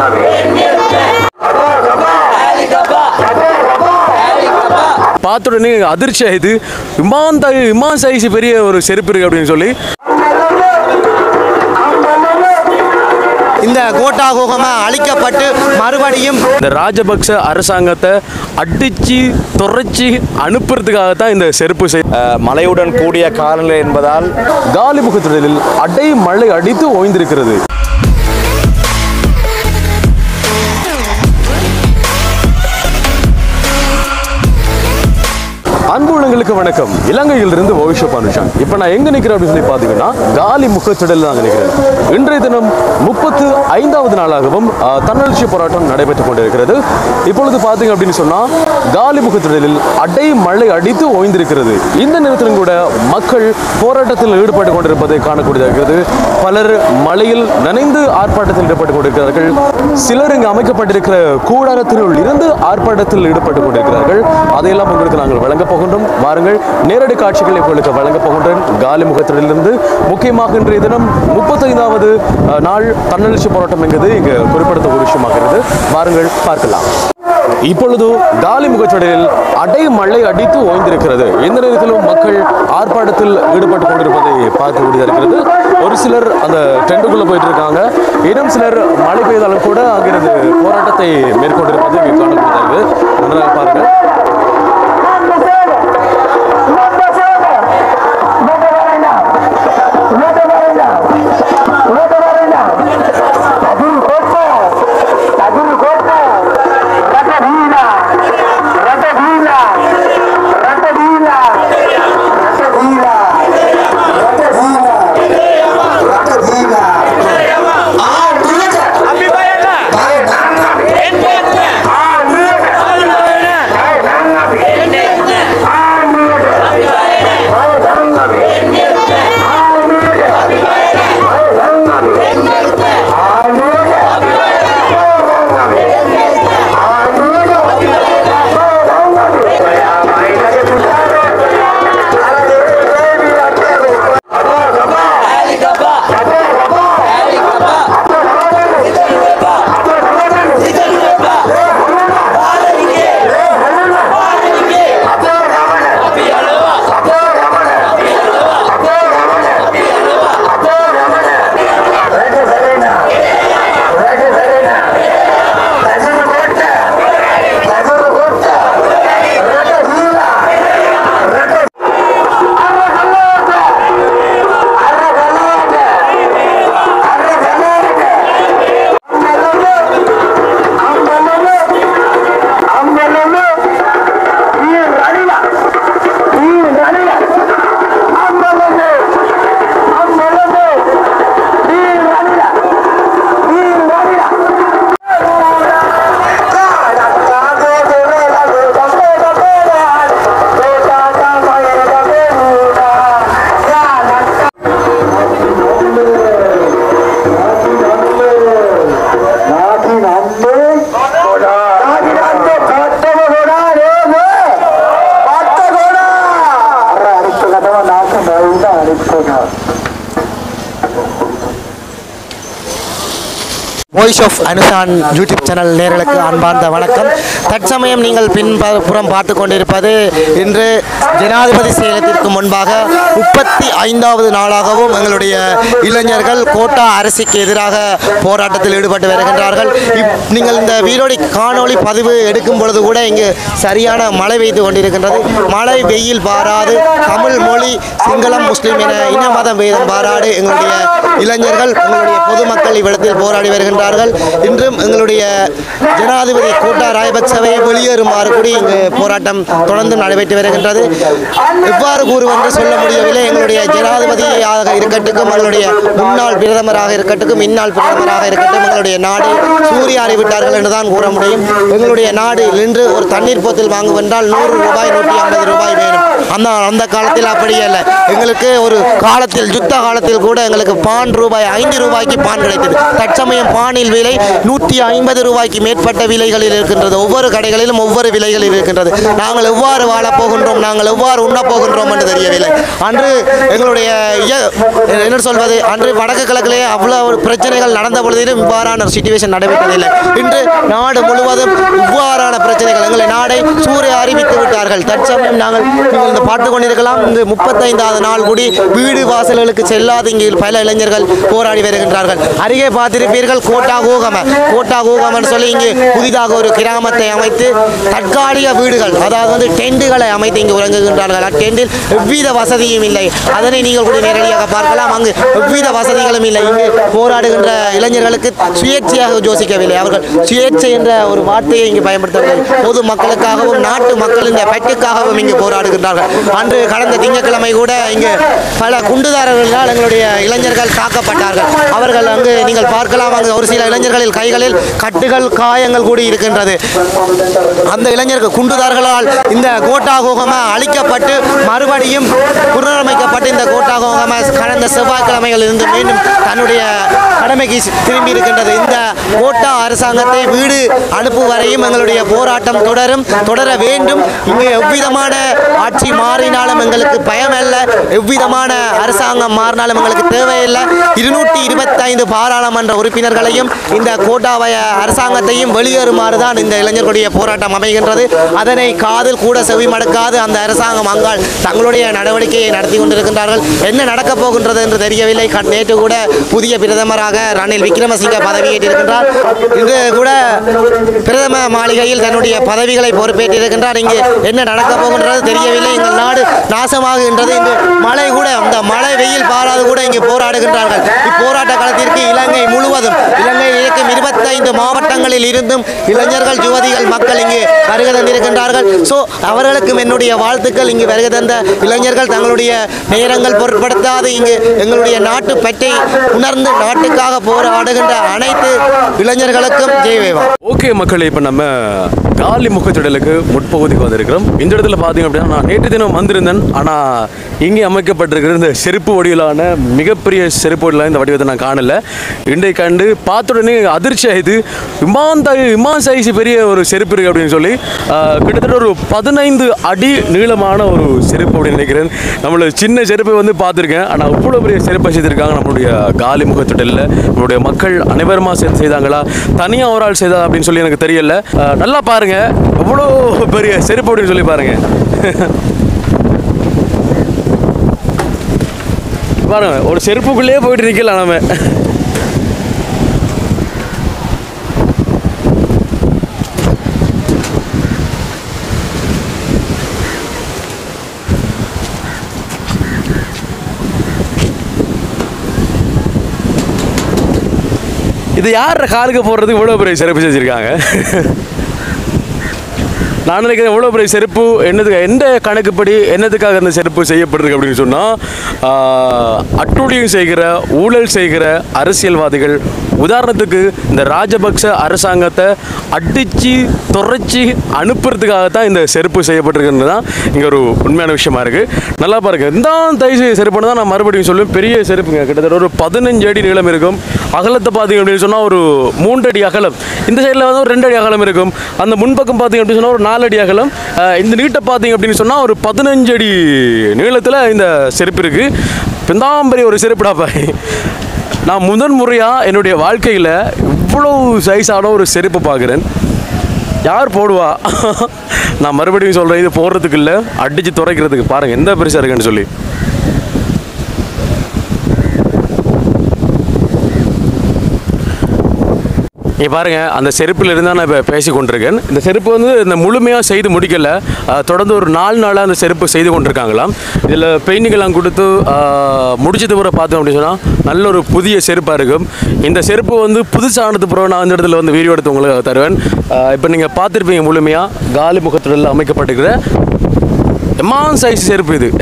பார்த்த உடனே அதிர்ச்சி ஆயிடுது இமான் த இமான் சைஸ் பெரிய ஒரு செருப்பு இருக்கு அப்படின்னு சொல்லி இந்த கோட்டா கோகமா அழிக்கப்பட்டு மறுபடியும் இந்த ராஜபக்ச அரசாங்கத்தை அடிச்சு துறைச்சி அனுப்புறதுக்காக தான் இந்த செருப்பு செய் அஹ், மழையுடன் கூடிய காலநிலை என்பதால் காலிமுகத்திடலில் அடை மழை அடித்து ஓய்ந்திருக்கிறது அன்பு உள்ளங்களுக்கு வணக்கம் இலங்கையிலிருந்து ஓவிஷோ பானுஷான் இப்போ நான் எங்க நிற்கிறேன் அப்படின்னு சொல்லி பார்த்தீங்கன்னா காலி முகத்திடலில் நான் நிற்கிறேன் இன்றைய தினம் முப்பத்து ஐந்தாவது நாளாகவும் ஆஹ், தன்னெழுச்சி போராட்டம் நடைபெற்றுக் கொண்டிருக்கிறது இப்பொழுது பார்த்தீங்க அப்படின்னு சொன்னா காலி முகத்திடலில் அடை மழை அடித்து ஓய்ந்திருக்கிறது இந்த நேரத்திலும் கூட மக்கள் போராட்டத்தில் ஈடுபட்டு கொண்டிருப்பதை காணக்கூடியதாக இருக்கிறது பலர் மழையில் நனைந்து ஆர்ப்பாட்டத்தில் ஈடுபட்டு கொண்டிருக்கிறார்கள் சிலர் இங்கு அமைக்கப்பட்டிருக்கிற கூடாரத்தினுள் இருந்து ஆர்ப்பாட்டத்தில் ஈடுபட்டு கொண்டிருக்கிறார்கள் அதையெல்லாம் உங்களுக்கு நாங்கள் வழங்கப் போகின்றோம் வாருங்கள் நேரடி காட்சிகளை உங்களுக்கு வழங்கப் போகின்றேன் காலி முகத்திலிருந்து முக்கியமாக இன்றைய தினம் முப்பத்தைந்தாவது அஹ், நாள் தன்னெழுச்சி போராட்டம் என்கிறது இங்கு குறிப்பிடத்த ஒரு விஷயமாகிறது வாருங்கள் பார்க்கலாம் இப்பொழுது காலி முகச்சடையில் அடை மழை அடித்து ஓய்ந்திருக்கிறது எந்த நேரத்திலும் மக்கள் ஆர்ப்பாட்டத்தில் ஈடுபட்டு கொண்டிருப்பதை பார்க்கக்கூடியதாக இருக்கிறது ஒரு சிலர் அந்த டென்ட்டுக்குள்ள போயிட்டு இருக்காங்க இன்னும் சிலர் மழை பெய்தாலும் கூட அங்கிருந்து போராட்டத்தை மேற்கொண்டிருப்பதை இங்கே காணக்கூடியதாக இருக்குது நன்றாக பாருங்கள் voice of Anushan YouTube channel நேர்களுக்கு அன்பார்ந்த வணக்கம் தற்சமயம் நீங்கள் பின்புறம் பார்த்து கொண்டிருப்பது இன்று ஜனாதிபதி செயலகத்திற்கு முன்பாக முப்பத்தி ஐந்தாவது நாளாகவும் எங்களுடைய இளைஞர்கள் கோட்டா அரசுக்கு எதிராக போராட்டத்தில் ஈடுபட்டு வருகின்றார்கள் இப் நீங்கள் இந்த வீரோடி காணொளி பதிவு எடுக்கும் பொழுது கூட இங்கு சரியான மழை பெய்து கொண்டிருக்கின்றது மழை வெயில் பாராது தமிழ் மொழி சிங்களம் முஸ்லிம் என இன மதம் வேதம் பாராடு எங்களுடைய இளைஞர்கள் எங்களுடைய பொதுமக்கள் இவ்விடத்தில் போராடி வருகின்றார்கள் இன்றும் எங்களுடைய ஜனாதிபதி கோட்டா ராயபக்சவை வெளியேறுமாறு கூடி இங்கு போராட்டம் தொடர்ந்து நடைபெற்று வருகின்றது எவ்வாறு கூறுவென்று சொல்ல முடியவில்லை எங்களுடைய ஜனாதிபதியாக இருக்கட்டும் எங்களுடைய முன்னாள் பிரதமராக இருக்கட்டும் இந்நாள் பிரதமராக இருக்கட்டும் எங்களுடைய நாடு சூரியாறி விட்டார்கள் என்று தான் கூற முடியும் எங்களுடைய நாடு இன்று ஒரு தண்ணீர் போத்தில் வாங்குவென்றால் நூறு ரூபாய் நூற்றி ஐம்பது ரூபாய் வேணும் அந்த அந்த காலத்தில் அப்படி அல்ல எங்களுக்கு ஒரு காலத்தில் யுத்த காலத்தில் கூட எங்களுக்கு பான் ரூபாய் ஐந்து ரூபாய்க்கு பான் கிடைத்தது தற்சமயம் பான் ரீட்டைல் விலை நூற்றி ஐம்பது ரூபாய்க்கு மேற்பட்ட விலைகளில் இருக்கின்றது ஒவ்வொரு கடைகளிலும் ஒவ்வொரு விலைகளில் இருக்கின்றது நாங்கள் எவ்வாறு வாழப் போகின்றோம் நாங்கள் எவ்வாறு உண்ணப் போகின்றோம் என்று தெரியவில்லை அன்று எங்களுடைய இய- என்ன சொல்வது அன்று வடக்கு கிழக்கிலே அவ்வளவு பிரச்சனைகள் நடந்த பொழுதிலும் இவ்வாறான சுச்சுவேஷன் நடைபெற்றதில்லை இன்று நாடு முழுவதும் இவ்வாறான பிரச்சனைகள் எங்களை நாடை சூறை அறிவித்து விட்டார்கள் தற்சமயம் நாங்கள் நீங்கள் இந்த பார்த்து கொண்டிருக்கலாம் இந்த முப்பத்தைந்தாவது நாள் கூடி வீடு வாசல்களுக்கு செல்லாத இங்கு பல இளைஞர்கள் போராடி வருகின்றார்கள் அருகே பார்த்திருப்பீர்கள் கோட்டா கூகம கோட்டா கூகமன்னு சொல்லி இங்கு புதிதாக ஒரு கிராமத்தை அமைத்து தற்காலிக வீடுகள் அதாவது வந்து டெண்டுகளை அமைத்து இங்கு உறங்குகின்றார்கள் அட்டெண்டில் எவ்வித வசதியும் இல்லை அதனை நீங்கள் கூட நேரடியாக பார்க்கலாம் அங்கு எவ்வித வசதிகளும் இல்லை இங்கு போராடுகின்ற இளைஞர்களுக்கு சுயேட்சையாக யோசிக்கவில்லை அவர்கள் சுயேட்சை என்ற ஒரு வார்த்தையை இங்கு பயன்படுத்தவில்லை பொது மக்களுக்காகவும் நாட்டு மக்களின் பெற்றுக்காகவும் இங்கு போராடுகின்றார்கள் அன்று கடந்த திங்கட்கிழமை கூட இங்கு பல குண்டுதாரர்களால் எங்களுடைய இளைஞர்கள் தாக்கப்பட்டார்கள் அவர்கள் அங்கு நீங்கள் பார்க்கலாம் அங்கு ஒரு சில இளைஞர்களில் கைகளில் கட்டுகள் காயங்கள் கூடி இருக்கின்றது அந்த இளைஞர்கள் குண்டுதார்களால் இந்த கோட்டா கோகம அழிக்கப்பட்டு மறுபடியும் புனரமைக்கப்பட்டு இந்த கோட்டா கோகம கடந்த செவ்வாய்க்கிழமையில் இருந்து மீண்டும் தன்னுடைய கடமைக்கு திரும்பி இருக்கின்றது இந்த கோட்டா அரசாங்கத்தை வீடு அனுப்பும் வரையும் எங்களுடைய போராட்டம் தொடரும் தொடர வேண்டும் இங்கு எவ்விதமான ஆட்சி மாறினாலும் எங்களுக்கு பயமல்ல எவ்விதமான அரசாங்கம் மாறினாலும் எங்களுக்கு தேவையில்லை இருநூற்றி இருபத்தைந்து பாராளுமன்ற உறுப்பினர்களையும் இந்த கோட்டாவய அரசாங்கத்தையும் வெளியேறுமாறு தான் இந்த இளைஞர்களுடைய போராட்டம் அமைகின்றது அதனை காதில் கூட செவிமடுக்காது அந்த அரசாங்கம் அங்கால் தங்களுடைய நடவடிக்கையை நடத்தி கொண்டிருக்கின்றார்கள் என்ன நடக்கப் போகின்றது என்று தெரியவில்லை கண்- நேற்று கூட புதிய பிரதமராக ரணில் விக்ரமசிங்க பதவியேற்றிருக்கின்றார் இன்று கூட பிரதம மாளிகையில் தன்னுடைய பதவிகளை பொறுப்பேற்றிருக்கின்றார் இங்கு என்ன நடக்கப் போகின்றது தெரியவில்லை எங்கள் நாடு நாசமாகுகின்றது இன்று மழை கூட அந்த மழை வெயில் பாராது கூட இங்கு போராடுகின்றார்கள் இப்போராட்ட களத்திற்கு இலங்கை முழுவதும் இலங்கையில் இருக்கும் இருபத்தைந்து மாவட்டங்களில் இருந்தும் இளைஞர்கள் யுவதிகள் மக்கள் இங்கு வருகை தந்திருக்கின்றார்கள் ஸோ அவர்களுக்கும் என்னுடைய வாழ்த்துக்கள் இங்கு வருகை தந்த இளைஞர்கள் தங்களுடைய நேரங்கள் பொருட்படுத்தாது இங்கு எங்களுடைய நாட்டு பற்றை உணர்ந்து நாட்டுக்காக போராடுகின்ற அனைத்து இளைஞர்களுக்கும் ஜெய்வேவா ஓகே மக்களே இப்போ நம்ம காலி முகத்திடலுக்கு முற்பகுதிக்கு வந்திருக்கிறோம் இந்த இடத்துல பார்த்தீங்க அப்படின்னா நான் நேற்று தினம் வந்திருந்தேன் ஆனால் இங்கே அமைக்கப்பட்டிருக்கிற இந்த செருப்பு வடிவிலான மிகப்பெரிய செருப்பு வடிவிலான இந்த வடிவத்தை நான் காணல இன்றை கண்டு பார்த்த உடனே அதிர்ச்சி ஆயிடுது இமான் த இமான் சைஸ் பெரிய ஒரு செருப்பு இருக்கு அப்படின்னு சொல்லி ஆஹ், கிட்டத்தட்ட ஒரு பதினைந்து அடி நீளமான ஒரு செருப்பு அப்படின்னு நினைக்கிறேன் நம்மளோட சின்ன செருப்பை வந்து பார்த்துருக்கேன் ஆனால் இவ்வளோ பெரிய செருப்பை செய்திருக்காங்க நம்மளுடைய காலி முகத்திடலில் நம்மளுடைய மக்கள் அனைவருமா சேர்ந்து செய்தாங்களா தனியாக ஒரு ஆள் செய்தா அப்படின்னு சொல்லி எனக்கு தெரியல ஆஹ், நல்லா பாருங்க எவ்வளோ பெரிய செருப்பு அப்படின்னு சொல்லி பாருங்க பாருங்க ஒரு செருப்புக்குள்ளேயே போயிட்டு நிற்கலாம் நம்ம இது யார் காலுக்கு போடுறதுக்கு இவ்வளோ பெரிய செருப்பு செஞ்சுருக்காங்க நான் நினைக்கிறேன் எவ்வளோ பெரிய செருப்பு என்னதுக்கு எந்த கணக்குப்படி என்னதுக்காக அந்த செருப்பு செய்யப்படுறது அப்படின்னு சொன்னால் அட்டுழியம் செய்கிற ஊழல் செய்கிற அரசியல்வாதிகள் உதாரணத்துக்கு இந்த ராஜபக்ச அரசாங்கத்தை அடித்து துறைச்சி அனுப்புறதுக்காக தான் இந்த செருப்பு செய்யப்பட்டிருக்கிறது தான் இங்கே ஒரு உண்மையான விஷயமா இருக்குது நல்லா பாருங்க இந்த தை செருப்புன்னு தான் நான் மறுபடியும் சொல்லுவேன் பெரிய செருப்புங்க கிட்டத்தட்ட ஒரு பதினஞ்சு அடி நீளம் இருக்கும் அகலத்தை பார்த்தீங்க அப்படின்னு சொன்னால் ஒரு மூன்று அடி அகலம் இந்த சைடில் வந்து ஒரு ரெண்டு அடி அகலம் இருக்கும் அந்த முன்பக்கம் பார்த்தீங்க அப்படின்னு சொன்னால் ஒரு நாலு அடி அகலம் அஹ் இந்த நீட்டை பார்த்தீங்க அப்படின்னு சொன்னால் ஒரு பதினஞ்சு அடி நீளத்தில் இந்த செருப்பு இருக்குது பிந்தாம்பரி ஒரு செருப்புடா பாய் நான் முதன் முறையாக என்னுடைய வாழ்க்கையில் இவ்வளோ சைஸான ஒரு செருப்பு பார்க்குறேன் யார் போடுவா நான் மறுபடியும் சொல்கிறேன் இது போடுறதுக்கு இல்லை அடித்து துறைக்கிறதுக்கு பாருங்கள் எந்த பெருசாக இருக்குன்னு சொல்லி இங்கே பாருங்க அந்த செருப்பில் இருந்து தான் நான் இப்போ பேசி கொண்டிருக்கேன் இந்த செருப்பு வந்து இந்த முழுமையாக செய்து முடிக்கல அஹ், தொடர்ந்து ஒரு நாலு நாளாக அந்த செருப்பு செய்து கொண்டிருக்காங்களாம் இதில் பெயிண்டிங்கெல்லாம் கொடுத்து அஹ், முடிச்சது பிறகு பார்த்தோம் அப்படின்னு சொன்னால் நல்ல ஒரு புதிய செருப்பாக இருக்கும் இந்த செருப்பு வந்து புதுசானது பிறகு நான் அந்த இடத்துல வந்து வீடியோ எடுத்து உங்களுக்கு தருவேன் இப்போ நீங்கள் பார்த்துருப்பீங்க முழுமையாக காலி முகத்துடலில் அமைக்கப்பட்டிருக்கிற எமான் சைஸ் செருப்பு இது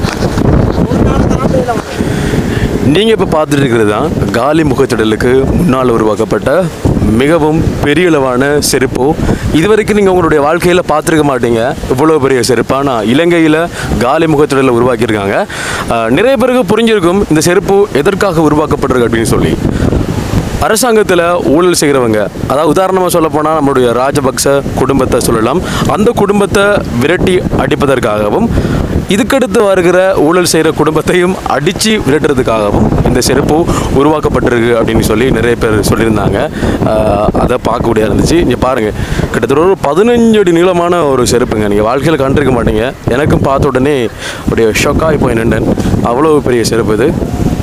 நீங்கள் இப்போ பார்த்துட்டு இருக்கிறது தான் காலி முகத்திடலுக்கு முன்னால் உருவாக்கப்பட்ட மிகவும் பெரிய அளவான செருப்பு இதுவரைக்கும் நீங்கள் உங்களுடைய வாழ்க்கையில் பார்த்துருக்க மாட்டீங்க இவ்வளோ பெரிய செருப்பு ஆனால் இலங்கையில் காலி முகத்திடலில் உருவாக்கியிருக்காங்க ஆஹ், நிறைய பேருக்கு புரிஞ்சிருக்கும் இந்த செருப்பு எதற்காக உருவாக்கப்பட்டிருக்கு அப்படின்னு சொல்லி அரசாங்கத்தில் ஊழல் செய்கிறவங்க அதாவது உதாரணமாக சொல்ல போனால் நம்மளுடைய ராஜபக்ச குடும்பத்தை சொல்லலாம் அந்த குடும்பத்தை விரட்டி அடிப்பதற்காகவும் இதுக்கடுத்து வருகிற ஊழல் செய்கிற குடும்பத்தையும் அடித்து விரட்டுறதுக்காகவும் இந்த செருப்பு உருவாக்கப்பட்டிருக்கு அப்படின்னு சொல்லி நிறைய பேர் சொல்லியிருந்தாங்க ஆஹ் அதை பார்க்கக்கூடியதாக இருந்துச்சு இங்கே பாருங்கள் கிட்டத்தட்ட ஒரு பதினஞ்சு அடி நீளமான ஒரு செருப்புங்க நீங்கள் வாழ்க்கையில் கண்டிருக்க மாட்டீங்க எனக்கும் பார்த்த உடனே அப்படியே ஷொக்காகி போய் நின்றேன் அவ்வளோ பெரிய செருப்பு இது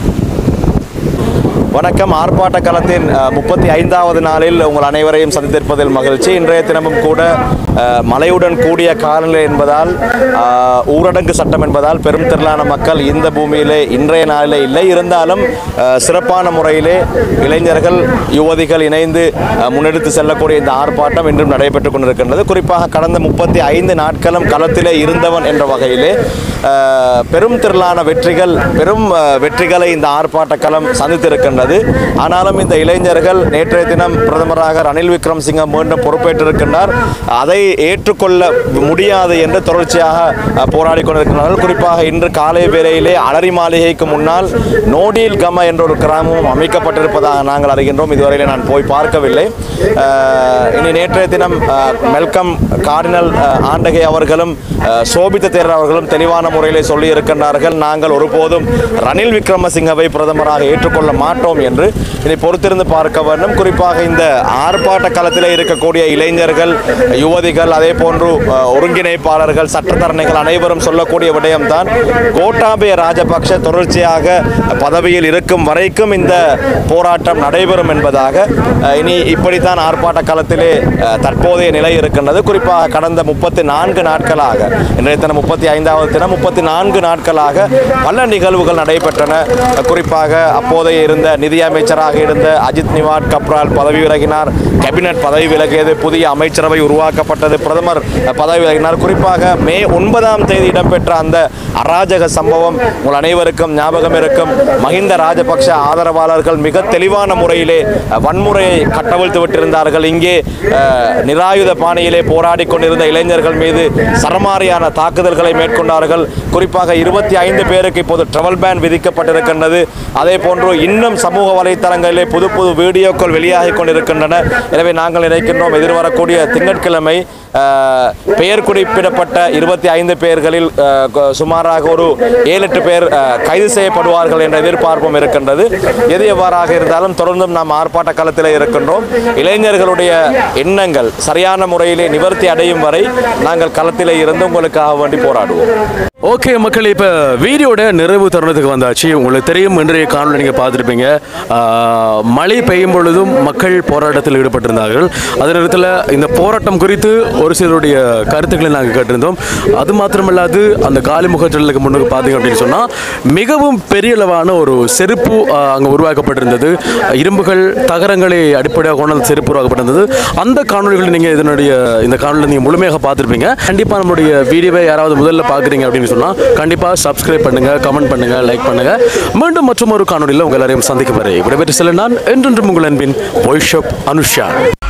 வணக்கம் ஆர்ப்பாட்ட களத்தின் அஹ், முப்பத்தி ஐந்தாவது நாளில் உங்கள் அனைவரையும் சந்தித்திருப்பதில் மகிழ்ச்சி இன்றைய தினமும் கூட அஹ், மழையுடன் கூடிய காலநிலை என்பதால் அஹ், ஊரடங்கு சட்டம் என்பதால் பெரும் திரளான மக்கள் இந்த பூமியிலே இன்றைய நாளிலே இல்லை இருந்தாலும் அஹ், சிறப்பான முறையிலே இளைஞர்கள் யுவதிகள் இணைந்து அஹ், முன்னெடுத்து செல்லக்கூடிய இந்த ஆர்ப்பாட்டம் இன்றும் நடைபெற்றுக் கொண்டிருக்கின்றது குறிப்பாக கடந்த முப்பத்தி ஐந்து நாட்களும் களத்திலே இருந்தவன் என்ற வகையிலே அஹ், பெரும் திரளான வெற்றிகள் பெரும் அஹ், வெற்றிகளை இந்த ஆர்ப்பாட்ட களம் சந்தித்திருக்கின்றது ஆனாலும் இந்த இளைஞர்கள் நேற்றைய தினம் பிரதமராக ரணில் விக்ரம்சிங்க மீண்டும் பொறுப்பேற்றிருக்கின்றார் அதை ஏற்றுக்கொள்ள முடியாது என்று தொடர்ச்சியாக அஹ், போராடி கொண்டிருக்கிறார்கள் குறிப்பாக இன்று காலை வேளையிலே அலரி மாளிகைக்கு முன்னால் நோடில் கம என்ற ஒரு கிராமமும் அமைக்கப்பட்டிருப்பதாக நாங்கள் அறிகின்றோம் இதுவரையிலே நான் போய் பார்க்கவில்லை அஹ், இனி நேற்றைய தினம் அஹ், மெல்கம் கார்டினல் அஹ், ஆண்டகை அவர்களும் அஹ், சோபித்த தேரர் அவர்களும் தெளிவான முறையிலே சொல்லி இருக்கின்றார்கள் நாங்கள் ஒருபோதும் ரணில் விக்ரமசிங்கவை பிரதமராக ஏற்றுக்கொள்ள மாட்டோம் என்று இதை பொறுத்திருந்து பார்க்க வேண்டும் குறிப்பாக இந்த ஆர்ப்பாட்ட களத்தில் இருக்கக்கூடிய இளைஞர்கள் யுவதிகள் அதே போன்று அஹ், ஒருங்கிணைப்பாளர்கள் சட்டத்தரணிகள் அனைவரும் சொல்லக்கூடிய விடயம்தான் கோட்டாபய ராஜபக்ஷ தொடர்ச்சியாக பதவியில் இருக்கும் வரைக்கும் இந்த போராட்டம் நடைபெறும் என்பதாக அஹ், இனி இப்படித்தான் ஆர்ப்பாட்ட களத்திலே அஹ், தற்போதைய நிலை இருக்கின்றது குறிப்பாக கடந்த முப்பத்தி நான்கு நாட்களாக இன்றைய தினம் முப்பத்தி ஐந்தாவது தினம் முப்பத்தி நான்கு நாட்களாக பல நிகழ்வுகள் நடைபெற்றன அஹ், குறிப்பாக அப்போதைய இருந்த நிதியமைச்சராக இருந்த அஜித் நிவாட் கப்ரால் பதவி விலகினார் கேபினட் பதவி விலகியது புதிய அமைச்சரவை உருவாக்கப்பட்டது பிரதமர் அஹ், பதவி விலகினார் குறிப்பாக மே ஒன்பதாம் தேதி இடம்பெற்ற அந்த அராஜக சம்பவம் உங்கள் அனைவருக்கும் ஞாபகம் இருக்கும் மஹிந்த ராஜபக்ஷ ஆதரவாளர்கள் மிக தெளிவான முறையிலே அஹ், வன்முறையை கட்டவிழ்த்து விட்டிருந்தார்கள் இங்கே அஹ், நிராயுத பாணியிலே போராடி கொண்டிருந்த இளைஞர்கள் மீது சரமாரியான தாக்குதல்களை மேற்கொண்டார்கள் குறிப்பாக இருபத்தி ஐந்து பேருக்கு இப்போது ட்ராவல் பேன் விதிக்கப்பட்டிருக்கின்றது அதே போன்று இன்னும் சமூக வலைத்தளங்களிலே புது புது வீடியோக்கள் வெளியாகி கொண்டிருக்கின்றன எனவே நாங்கள் நினைக்கின்றோம் எதிர்வரக்கூடிய திங்கட்கிழமை அஹ், பெயர் குறிப்பிடப்பட்ட இருபத்தி ஐந்து பேர்களில் அஹ், கொ- சுமாராக ஒரு ஏழு எட்டு பேர் அஹ், கைது செய்யப்படுவார்கள் என்ற எதிர்பார்ப்பும் இருக்கின்றது எது எவ்வாறாக இருந்தாலும் தொடர்ந்தும் நாம் ஆர்ப்பாட்ட களத்தில் இருக்கின்றோம் இளைஞர்களுடைய எண்ணங்கள் சரியான முறையிலே நிவர்த்தி அடையும் வரை நாங்கள் களத்திலே இருந்து உங்களுக்காக வேண்டி போராடுவோம் ஓகே மக்கள் இப்போ வீடியோட நிறைவு தருணத்துக்கு வந்தாச்சு உங்களுக்கு தெரியும் இன்றைய காணொலி நீங்கள் பார்த்துருப்பீங்க ஆஹ், மழை பெய்யும் பொழுதும் மக்கள் போராட்டத்தில் ஈடுபட்டிருந்தார்கள் அதே நேரத்தில் இந்த போராட்டம் குறித்து ஒரு சிலருடைய கருத்துக்களை நாங்கள் கேட்டிருந்தோம் அது மாத்திரமல்லாது அந்த காலிமுகச்சலுக்கு முன்னுக்கு பார்த்தீங்க அப்படின்னு சொன்னால் மிகவும் பெரிய அளவான ஒரு செருப்பு அங்கே உருவாக்கப்பட்டிருந்தது இரும்புகள் தகரங்களை அடிப்படையாக கொண்டு அந்த செருப்பு உருவாக்கப்பட்டிருந்தது அந்த காணொலிகளை நீங்கள் இதனுடைய இந்த காணொலி நீங்கள் முழுமையாக பார்த்துருப்பீங்க கண்டிப்பாக நம்மளுடைய வீடியோவை யாராவது முதல்ல பார்க்குறீங்க அப்படின்னு சொன்னால் கண்டிப்பாக சப்ஸ்கிரைப் பண்ணுங்கள் கமெண்ட் பண்ணுங்கள் லைக் பண்ணுங்கள் மீண்டும் மற்றும் ஒரு காணொலியில் உங்கள் எல்லாரையும் சந்திக்க வரை விடைபெற்று செல்ல நான் என்றென்றும் உங்கள் அன்பின் ஒய்ஷப் அனுஷா